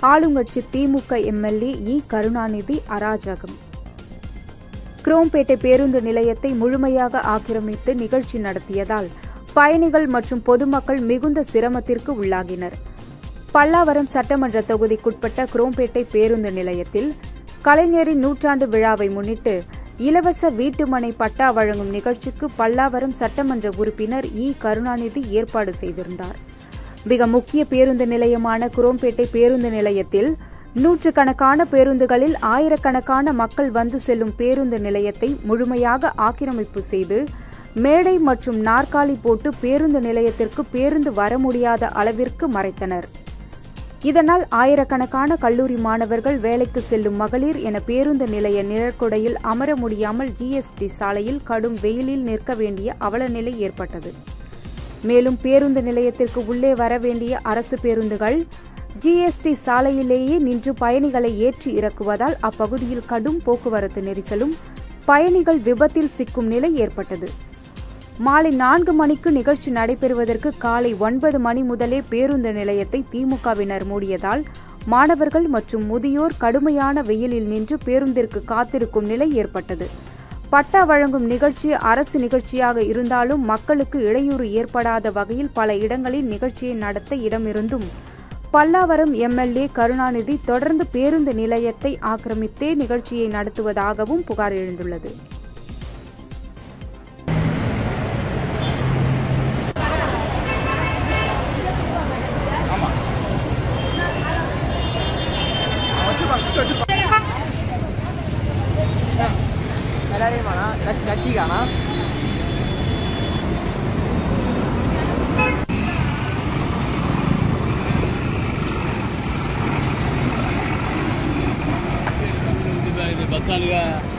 ஆளுங்கட்சி திமுக எம்எல்ஏ இ கருணாநிதி அராஜகம் குரோம்பேட்டை பேருந்து நிலையத்தை முழுமையாக ஆக்கிரமித்து நிகழ்ச்சி நடத்தியதால் பயணிகள் மற்றும் பொதுமக்கள் மிகுந்த சிரமத்திற்கு உள்ளாகினர் பல்லாவரம் சட்டமன்ற தொகுதிக்குட்பட்ட குரோம்பேட்டை பேருந்து நிலையத்தில் கலைஞரின் நூற்றாண்டு விழாவை முன்னிட்டு இலவச வீட்டுமனை பட்டா வழங்கும் நிகழ்ச்சிக்கு பல்லாவரம் சட்டமன்ற உறுப்பினர் இ கருணாநிதி ஏற்பாடு செய்திருந்தார் மிக முக்கிய பேருந்து நிலையமான குரோம்பேட்டை பேருந்து நிலையத்தில் நூற்றுக்கணக்கான பேருந்துகளில் ஆயிரக்கணக்கான மக்கள் வந்து செல்லும் பேருந்து நிலையத்தை முழுமையாக ஆக்கிரமிப்பு செய்து மேடை மற்றும் நாற்காலி போட்டு பேருந்து நிலையத்திற்கு பேருந்து வர முடியாத அளவிற்கு மறைத்தனர் இதனால் ஆயிரக்கணக்கான கல்லூரி மாணவர்கள் வேலைக்கு செல்லும் மகளிர் என பேருந்து நிலைய நிழற்குடையில் அமர முடியாமல் ஜிஎஸ்டி சாலையில் கடும் வெயிலில் நிற்க வேண்டிய அவலநிலை ஏற்பட்டது மேலும் பேருந்து நிலையத்திற்கு உள்ளே வர வேண்டிய அரசு பேருந்துகள் ஜிஎஸ்டி சாலையிலேயே நின்று பயணிகளை ஏற்றி இறக்குவதால் அப்பகுதியில் கடும் போக்குவரத்து நெரிசலும் பயணிகள் விபத்தில் சிக்கும் நிலை ஏற்பட்டது மாலை நான்கு மணிக்கு நிகழ்ச்சி நடைபெறுவதற்கு காலை ஒன்பது மணி முதலே பேருந்து நிலையத்தை திமுகவினர் மூடியதால் மாணவர்கள் மற்றும் முதியோர் கடுமையான வெயிலில் நின்று பேருந்திற்கு காத்திருக்கும் நிலை ஏற்பட்டது பட்டா வழங்கும் நிகழ்ச்சி அரசு நிகழ்ச்சியாக இருந்தாலும் மக்களுக்கு இடையூறு ஏற்படாத வகையில் பல இடங்களில் நிகழ்ச்சியை நடத்த இடமிருந்தும் பல்லாவரம் எம்எல்ஏ கருணாநிதி தொடர்ந்து பேருந்து நிலையத்தை ஆக்கிரமித்தே நிகழ்ச்சியை நடத்துவதாகவும் புகார் எழுந்துள்ளது எல்லாரையும் வேணாம் கட்சி கட்சிக்கானா பத்தாளுங்க